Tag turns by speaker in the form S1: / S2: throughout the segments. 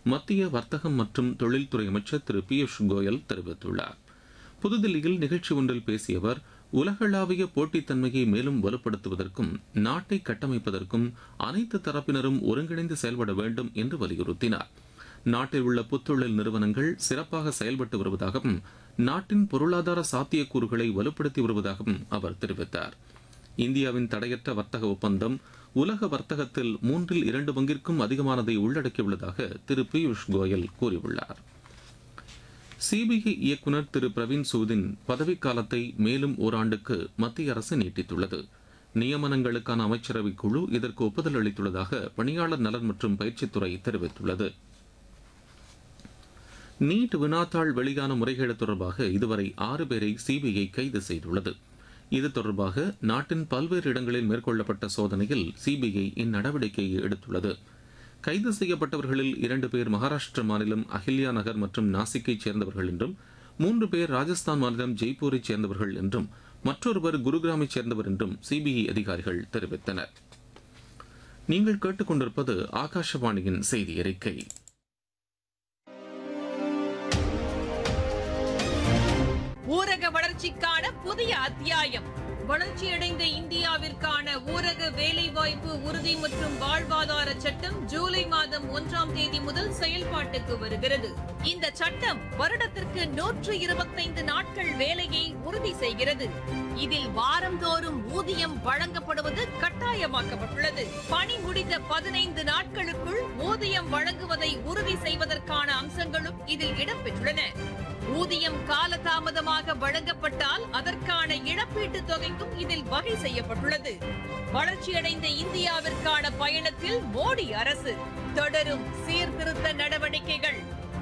S1: மத்திய வர்த்தகம் மற்றும் தொழில்துறை அமைச்சர் திரு பியூஷ் கோயல் தெரிவித்துள்ளார் புதுதில்லியில் நிகழ்ச்சி ஒன்றில் பேசிய அவர் உலகளாவிய போட்டித்தன்மையை மேலும் வலுப்படுத்துவதற்கும் நாட்டை கட்டமைப்பதற்கும் அனைத்து தரப்பினரும் ஒருங்கிணைந்து செயல்பட வேண்டும் என்று வலியுறுத்தினார் நாட்டில் உள்ள புத்தொழில் நிறுவனங்கள் சிறப்பாக செயல்பட்டு வருவதாகவும் நாட்டின் பொருளாதார சாத்தியக்கூறுகளை வலுப்படுத்தி வருவதாகவும் அவர் தெரிவித்தார் இந்தியாவின் தடையற்ற வர்த்தக ஒப்பந்தம் உலக வர்த்தகத்தில் மூன்றில் இரண்டு பங்கிற்கும் அதிகமானதை உள்ளடக்கியுள்ளதாக திரு பியூஷ் கோயல் கூறியுள்ளார் சிபிஐ இயக்குநர் திரு பிரவீன் சூதின் பதவிக்காலத்தை மேலும் ஓராண்டுக்கு மத்திய அரசு நீட்டித்துள்ளது நியமனங்களுக்கான அமைச்சரவைக் குழு இதற்கு ஒப்புதல் அளித்துள்ளதாக பணியாளர் நலன் மற்றும் பயிற்சித்துறை தெரிவித்துள்ளது நீட் வினாத்தாள் வெளியான முறைகேடு தொடர்பாக இதுவரை ஆறு பேரை சிபிஐ கைது செய்துள்ளது இது தொடர்பாக நாட்டின் பல்வேறு இடங்களில் மேற்கொள்ளப்பட்ட சோதனையில் சிபிஐ இந்நடவடிக்கையை எடுத்துள்ளது கைது செய்யப்பட்டவர்களில் இரண்டு பேர் மகாராஷ்டிர மாநிலம் அஹில்யா நகர் மற்றும் நாசிக்கைச் சேர்ந்தவர்கள் என்றும் மூன்று பேர் ராஜஸ்தான் மாநிலம் ஜெய்ப்பூரைச் சேர்ந்தவர்கள் என்றும் மற்றொருவர் குருகிராமைச் சேர்ந்தவர் என்றும் சிபிஐ அதிகாரிகள் தெரிவித்தனர் நீங்கள் கேட்டுக்கொண்டிருப்பது ஆகாஷவாணியின் செய்தி அறிக்கை
S2: ஊரக வளர்ச்சிக்கான புதிய அத்தியாயம் வளர்ச்சியடைந்த இந்தியாவிற்கான ஊரக வேலைவாய்ப்பு உறுதி மற்றும் வாழ்வாதார சட்டம் ஜூலை மாதம் ஒன்றாம் தேதி முதல் செயல்பாட்டுக்கு வருகிறது இந்த சட்டம் வருடத்திற்கு நூற்று இருபத்தைந்து நாட்கள் வேலையை உறுதி செய்கிறது இதில் வாரந்தோறும் ஊதியம் வழங்கப்படுவது கட்டாயமாக்கப்பட்டுள்ளது பணி முடிந்த பதினைந்து நாட்களுக்குள் ஊதியம் வழங்குவதை உறுதி செய்வதற்கான அம்சங்களும் இதில் இடம்பெற்றுள்ளன ஊதியம் காலதாமதமாக வழங்கப்பட்டால் அதற்கான இழப்பீட்டு தொகைக்கும் இதில் வகை செய்யப்பட்டுள்ளது வளர்ச்சியடைந்த இந்தியாவிற்கான பயணத்தில் மோடி அரசு தொடரும் சீர்திருத்த நடவடிக்கைகள்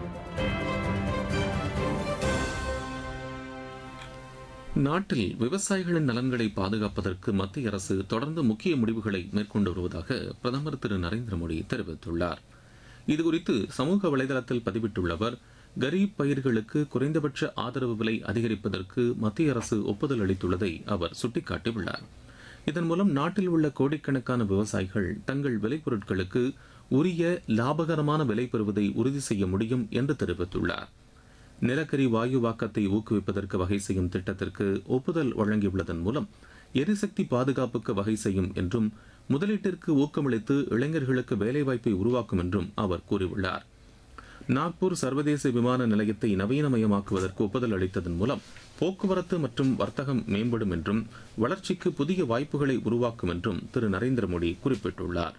S1: நாட்டில் விவசாயிகளின் நலன்களை பாதுகாப்பதற்கு மத்திய அரசு தொடர்ந்து முக்கிய முடிவுகளை மேற்கொண்டு வருவதாக பிரதமர் திரு நரேந்திர மோடி தெரிவித்துள்ளார் இதுகுறித்து சமூக வலைதளத்தில் பதிவிட்டுள்ள அவர் கரீப் பயிர்களுக்கு குறைந்தபட்ச ஆதரவு விலை அதிகரிப்பதற்கு மத்திய அரசு ஒப்புதல் அளித்துள்ளதை அவர் சுட்டிக்காட்டியுள்ளார் இதன் மூலம் நாட்டில் உள்ள கோடிக்கணக்கான விவசாயிகள் தங்கள் விளைபொருட்களுக்கு உரிய லாபகரமான விலை பெறுவதை உறுதி செய்ய முடியும் என்று தெரிவித்துள்ளார் நிலக்கரி வாயுவாக்கத்தை ஊக்குவிப்பதற்கு வகை செய்யும் திட்டத்திற்கு ஒப்புதல் வழங்கியுள்ளதன் மூலம் எரிசக்தி பாதுகாப்புக்கு வகை செய்யும் என்றும் முதலீட்டிற்கு ஊக்கமளித்து இளைஞர்களுக்கு வேலைவாய்ப்பை உருவாக்கும் என்றும் அவர் கூறியுள்ளார் நாக்பூர் சர்வதேச விமான நிலையத்தை நவீனமயமாக்குவதற்கு ஒப்புதல் அளித்ததன் மூலம் போக்குவரத்து மற்றும் வர்த்தகம் மேம்படும் என்றும் வளர்ச்சிக்கு புதிய வாய்ப்புகளை உருவாக்கும் என்றும் திரு நரேந்திர மோடி குறிப்பிட்டுள்ளார்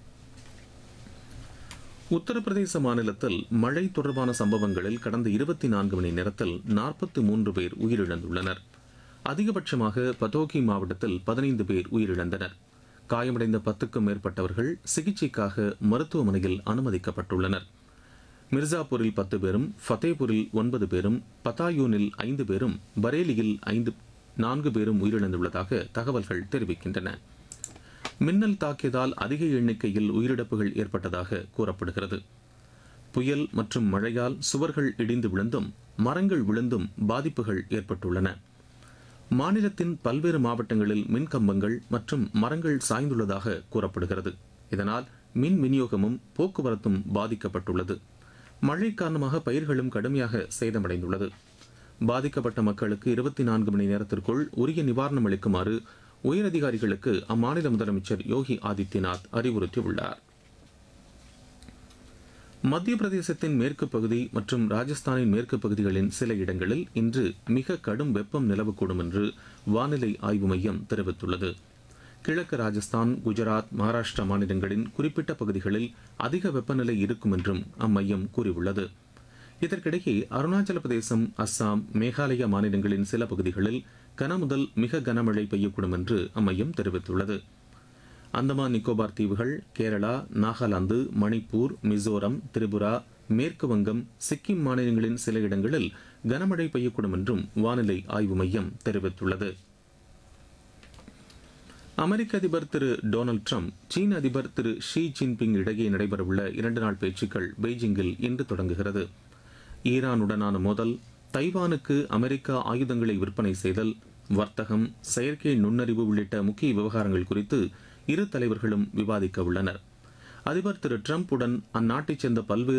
S1: உத்தரப்பிரதேச மாநிலத்தில் மழை தொடர்பான சம்பவங்களில் கடந்த இருபத்தி நான்கு மணி நேரத்தில் நாற்பத்தி மூன்று பேர் உயிரிழந்துள்ளனர் அதிகபட்சமாக பதோகி மாவட்டத்தில் பதினைந்து பேர் உயிரிழந்தனர் காயமடைந்த பத்துக்கும் மேற்பட்டவர்கள் சிகிச்சைக்காக மருத்துவமனையில் அனுமதிக்கப்பட்டுள்ளனர் மிர்சாப்பூரில் பத்து பேரும் ஃபத்தேபூரில் ஒன்பது பேரும் பத்தாயூனில் ஐந்து பேரும் பரேலியில் ஐந்து நான்கு பேரும் உயிரிழந்துள்ளதாக தகவல்கள் தெரிவிக்கின்றன மின்னல் தாக்கியதால் அதிக எண்ணிக்கையில் உயிரிழப்புகள் ஏற்பட்டதாக கூறப்படுகிறது புயல் மற்றும் மழையால் சுவர்கள் இடிந்து விழுந்தும் மரங்கள் விழுந்தும் பாதிப்புகள் ஏற்பட்டுள்ளன மாநிலத்தின் பல்வேறு மாவட்டங்களில் மின் கம்பங்கள் மற்றும் மரங்கள் சாய்ந்துள்ளதாக கூறப்படுகிறது இதனால் மின் விநியோகமும் போக்குவரத்தும் பாதிக்கப்பட்டுள்ளது மழை காரணமாக பயிர்களும் கடுமையாக சேதமடைந்துள்ளது பாதிக்கப்பட்ட மக்களுக்கு இருபத்தி நான்கு மணி நேரத்திற்குள் உரிய நிவாரணம் அளிக்குமாறு உயரதிகாரிகளுக்கு அம்மாநில முதலமைச்சர் யோகி ஆதித்யநாத் அறிவுறுத்தியுள்ளார் மத்திய பிரதேசத்தின் மேற்கு பகுதி மற்றும் ராஜஸ்தானின் மேற்கு பகுதிகளின் சில இடங்களில் இன்று மிக கடும் வெப்பம் நிலவக்கூடும் என்று வானிலை ஆய்வு மையம் தெரிவித்துள்ளது கிழக்கு ராஜஸ்தான் குஜராத் மகாராஷ்டிரா மாநிலங்களின் குறிப்பிட்ட பகுதிகளில் அதிக வெப்பநிலை இருக்கும் என்றும் அம்மையம் கூறியுள்ளது இதற்கிடையே அருணாச்சல பிரதேசம் அஸ்ஸாம் மேகாலயா மாநிலங்களின் சில பகுதிகளில் கனமுதல் மிக கனமழை பெய்யக்கூடும் என்று அம்மையம் தெரிவித்துள்ளது அந்தமான் நிக்கோபார் தீவுகள் கேரளா நாகாலாந்து மணிப்பூர் மிசோரம் திரிபுரா மேற்கு வங்கம் சிக்கிம் மாநிலங்களின் சில இடங்களில் கனமழை பெய்யக்கூடும் என்றும் வானிலை ஆய்வு மையம் தெரிவித்துள்ளது அமெரிக்க அதிபர் திரு டொனால்டு ட்ரம்ப் சீன அதிபர் திரு ஷி ஜின்பிங் இடையே நடைபெறவுள்ள இரண்டு நாள் பேச்சுக்கள் பெய்ஜிங்கில் இன்று தொடங்குகிறது ஈரானுடனான மோதல் தைவானுக்கு அமெரிக்கா ஆயுதங்களை விற்பனை செய்தல் வர்த்தகம் செயற்கை நுண்ணறிவு உள்ளிட்ட முக்கிய விவகாரங்கள் குறித்து இரு தலைவர்களும் விவாதிக்க உள்ளனர் அதிபர் திரு டிரம்புடன் அந்நாட்டைச் சேர்ந்த பல்வேறு